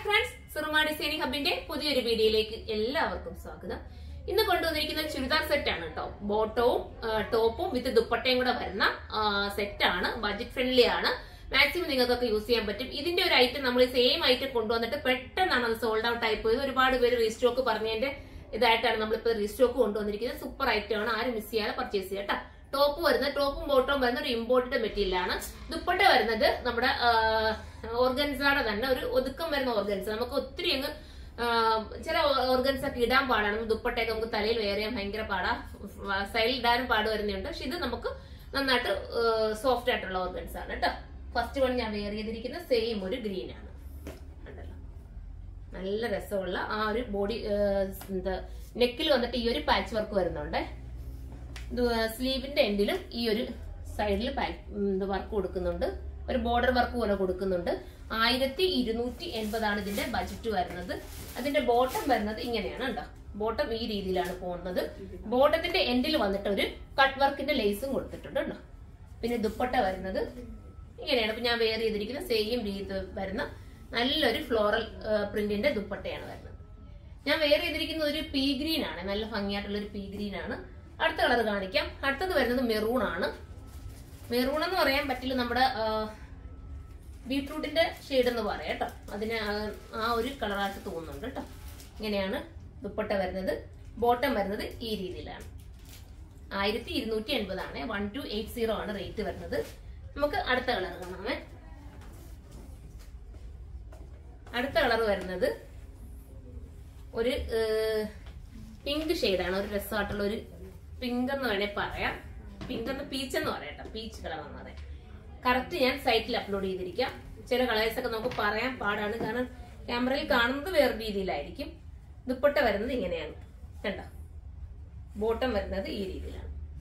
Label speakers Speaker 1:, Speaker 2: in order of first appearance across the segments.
Speaker 1: friends സുറുമ designing ഹബിന്റെ പുതിയൊരു വീഡിയോയിലേക്ക് എല്ലാവർക്കും സ്വാഗതം ഇന്ന് കൊണ്ടുവന്നിരിക്കുന്നത് ചുരിദാർ സെറ്റ് ആണ് കേട്ടോ ബോട്ടവും ആ, ടോപ്പും വിത്ത് ദുപ്പട്ടയും കൂടെ വരുന്ന സെറ്റ് ആണ് ബഡ്ജറ്റ് ഫ്രണ്ട്ലി ആണ് മാക്സിമം നിങ്ങൾക്കൊക്കെ യൂസ് ചെയ്യാൻ പറ്റും ഇതിന്റെ ഒരു ഐറ്റം നമ്മൾ സെയിം ഐറ്റം കൊണ്ടുവന്നിട്ട് പെട്ടെന്നാണ് അത് സോൾഡ് ഔട്ട് ആയി പോയത് ഒരുപാട് പേര് റീസ്റ്റോക്ക് പറഞ്ഞതിന്റെ ഇതായിട്ടാണ് നമ്മളിപ്പോ റീസ്റ്റോക്ക് കൊണ്ടുവന്നിരിക്കുന്നത് സൂപ്പർ ഐറ്റം ആണ് ആരും മിസ് ചെയ്യാതെ പർച്ചേസ് ചെയ്യാം കേട്ടോ ടോപ്പ് വരുന്നത് ടോപ്പും ബോട്ടവും വരുന്ന ഒരു ഇമ്പോർട്ടഡ് മെറ്റീരിയൽ ആണ് ദുപ്പട്ട വരുന്നത് നമ്മുടെ ഓർഗൻസാടെ തന്നെ ഒരു ഒതുക്കം വരുന്ന ഓർഗൻസ് നമുക്ക് ഒത്തിരി അങ്ങ് ആ, ചില ഓർഗൻസ് ഒക്കെ ഇടാൻ പാടാണ് ദുപ്പട്ടയൊക്കെ നമുക്ക് തലയിൽ വേറെ ചെയ്യാൻ ഭയങ്കര പാടാ സൈഡിൽ ഇടാനും പാട് വരുന്നുണ്ട് പക്ഷെ ഇത് നമുക്ക് നന്നായിട്ട് സോഫ്റ്റ് ആയിട്ടുള്ള ഓർഗൻസ് ആണ് കേട്ടോ ഫസ്റ്റ് വൺ ഞാൻ വെയർ ചെയ്തിരിക്കുന്ന സെയിം ഒരു ഗ്രീൻ ആണ് കണ്ടല്ലോ നല്ല രസമുള്ള ആ ഒരു ബോഡി എന്താ നെക്കിൽ വന്നിട്ട് ഈ ഒരു പാച്ച് വർക്ക് വരുന്നുണ്ട് സ്ലീവിന്റെ എൻഡിലും ഈ ഒരു സൈഡിൽ വർക്ക് കൊടുക്കുന്നുണ്ട് ഒരു ബോർഡർ വർക്ക് പോലെ കൊടുക്കുന്നുണ്ട് ആയിരത്തി ഇരുന്നൂറ്റി എൺപതാണ് ഇതിന്റെ ബജറ്റ് വരുന്നത് അതിന്റെ ബോട്ടം വരുന്നത് ഇങ്ങനെയാണ് കേട്ടോ ബോട്ടം ഈ രീതിയിലാണ് പോകുന്നത് ബോട്ടത്തിന്റെ എൻഡിൽ വന്നിട്ട് ഒരു കട്ട് വർക്കിന്റെ ലേസും കൊടുത്തിട്ടുണ്ട് കേട്ടോ പിന്നെ ദുപ്പട്ട വരുന്നത് ഇങ്ങനെയാണ് ഇപ്പൊ ഞാൻ വെയർ ചെയ്തിരിക്കുന്ന സെയിം രീതി വരുന്ന നല്ലൊരു ഫ്ലോറൽ പ്രിന്റിന്റെ ദുപ്പട്ടയാണ് വരുന്നത് ഞാൻ വെയർ ചെയ്തിരിക്കുന്ന ഒരു പീ ഗ്രീൻ ആണ് നല്ല ഭംഗിയായിട്ടുള്ള ഒരു പീ ഗ്രീൻ ആണ് അടുത്ത കളർ കാണിക്കാം അടുത്തത് വരുന്നത് മെറൂൺ ആണ് മെറൂൺ എന്ന് പറയാൻ പറ്റില്ല നമ്മുടെ ബീട്രൂട്ടിന്റെ ഷെയ്ഡ് എന്ന് പറയാം കേട്ടോ അതിന് ആ- ആ ഒരു കളറായിട്ട് തോന്നുന്നുണ്ട് കേട്ടോ ഇങ്ങനെയാണ് ദുപ്പട്ട വരുന്നത് ബോട്ടം വരുന്നത് ഈ രീതിയിലാണ് ആയിരത്തി ഇരുന്നൂറ്റി എൺപതാണ് വൺ ടു എയ്റ്റ് സീറോ ആണ് റേറ്റ് വരുന്നത് നമുക്ക് അടുത്ത കളർ കാണാമേ അടുത്ത കളർ വരുന്നത് ഒരു പിങ്ക് ഷെയ്ഡാണ് ഒരു രസമായിട്ടുള്ള ഒരു പിങ്ക് എന്ന് വേണേ പറയാം പിങ്ക് എന്ന് പീച്ച് എന്ന് പറയാം കേട്ടോ പീച്ച് കളർ എന്ന് പറയാം കറക്റ്റ് ഞാൻ സൈറ്റിൽ അപ്ലോഡ് ചെയ്തിരിക്കാം ചില കളേഴ്സ് ഒക്കെ നമുക്ക് പറയാൻ പാടാണ് കാരണം ക്യാമറയിൽ കാണുന്നത് വേറെ രീതിയിലായിരിക്കും ദുപ്പട്ട വരുന്നത് ഇങ്ങനെയാണ് കണ്ടോ ബോട്ടം വരുന്നത് ഈ രീതിയിലാണ്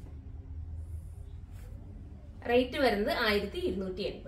Speaker 1: റേറ്റ് വരുന്നത് ആയിരത്തി ഇരുന്നൂറ്റി എൺപത്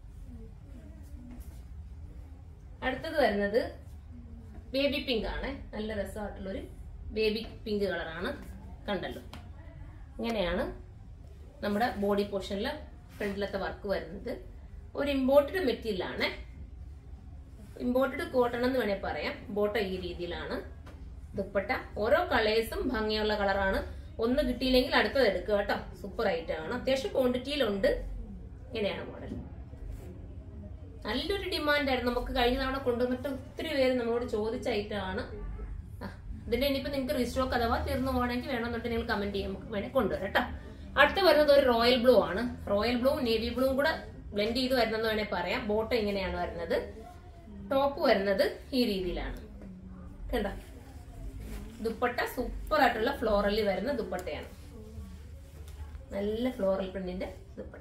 Speaker 1: അടുത്തത് വരുന്നത് ബേബി പിങ്ക് ആണ് നല്ല രസമായിട്ടുള്ളൊരു ബേബി പിങ്ക് കളറാണ് കണ്ടല്ലോ ഇങ്ങനെയാണ് നമ്മുടെ ബോഡി പോർഷനിൽ ഫ്രണ്ടിലത്തെ വർക്ക് വരുന്നത് ഒരു ഇമ്പോർട്ടഡ് മെറ്റീരിയൽ ആണ് ഇമ്പോർട്ടഡ് കോട്ടൺ എന്ന് വേണേൽ പറയാം ബോട്ട ഈ രീതിയിലാണ് ദുപ്പട്ട ഓരോ കളേഴ്സും ഭംഗിയുള്ള കളറാണ് ഒന്ന് കിട്ടിയില്ലെങ്കിൽ അടുത്തത് എടുക്കുക കേട്ടോ സൂപ്പർ ഐറ്റമാണ് അത്യാവശ്യം ക്വാണ്ടിറ്റിയിലുണ്ട് ഇങ്ങനെയാണ് മോഡൽ നല്ലൊരു ഡിമാൻഡ് ആയിരുന്നു നമുക്ക് കഴിഞ്ഞ തവണ കൊണ്ടുവന്നിട്ട് ഒത്തിരി പേര് നമ്മളോട് ചോദിച്ച ഐറ്റമാണ് ഇതിന്റെ ഇനിയിപ്പോ നിങ്ങൾക്ക് റീസ്റ്റോക്ക് അഥവാ തീർന്നു പോകണമെങ്കിൽ വേണമെന്നുണ്ടെങ്കിൽ നിങ്ങൾ കമന്റ് ചെയ്യാൻ നമുക്ക് വേണേൽ കൊണ്ടുവരാം കേട്ടോ അടുത്ത വരുന്നത് ഒരു റോയൽ ബ്ലൂ ആണ് റോയൽ ബ്ലൂ നേവി ബ്ലൂ കൂടെ ബ്ലെൻഡ് ചെയ്ത് വരുന്നെന്ന് വേണേൽ പറയാം ബോട്ടം ഇങ്ങനെയാണ് വരുന്നത് ടോപ്പ് വരുന്നത് ഈ രീതിയിലാണ് കണ്ടോ ദുപ്പട്ട സൂപ്പർ ആയിട്ടുള്ള ഫ്ലോറലിൽ വരുന്ന ദുപ്പട്ടയാണ് നല്ല ഫ്ലോറൽ പ്രിന്റിന്റെ ദുപ്പട്ട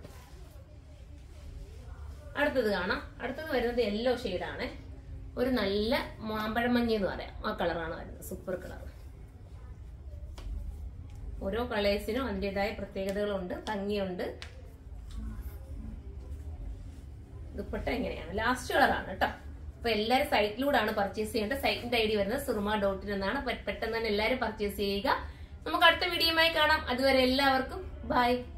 Speaker 1: അടുത്തത് കാണാം അടുത്തത് വരുന്നത് യെല്ലോ ആണ് ഒരു നല്ല മാമ്പഴമഞ്ഞ എന്ന് പറയാം ആ കളറാണ് വരുന്നത് സൂപ്പർ കളർ ഓരോ കളേഴ്സിനും അതിൻ്റെതായ പ്രത്യേകതകളുണ്ട് ഭംഗിയുണ്ട് ദുപ്പട്ട എങ്ങനെയാണ് ലാസ്റ്റ് കളറാണ് കേട്ടോ അപ്പൊ എല്ലാവരും സൈറ്റിലൂടെയാണ് പർച്ചേസ് ചെയ്യേണ്ടത് സൈറ്റിന്റെ ഐ ഡി വരുന്നത് സുറുമ ഡോട്ടിൽ നിന്നാണ് പെ- പെട്ടെന്ന് തന്നെ എല്ലാവരും പർച്ചേസ് ചെയ്യുക നമുക്ക് അടുത്ത വീഡിയോയുമായി കാണാം അതുവരെ എല്ലാവർക്കും ബൈ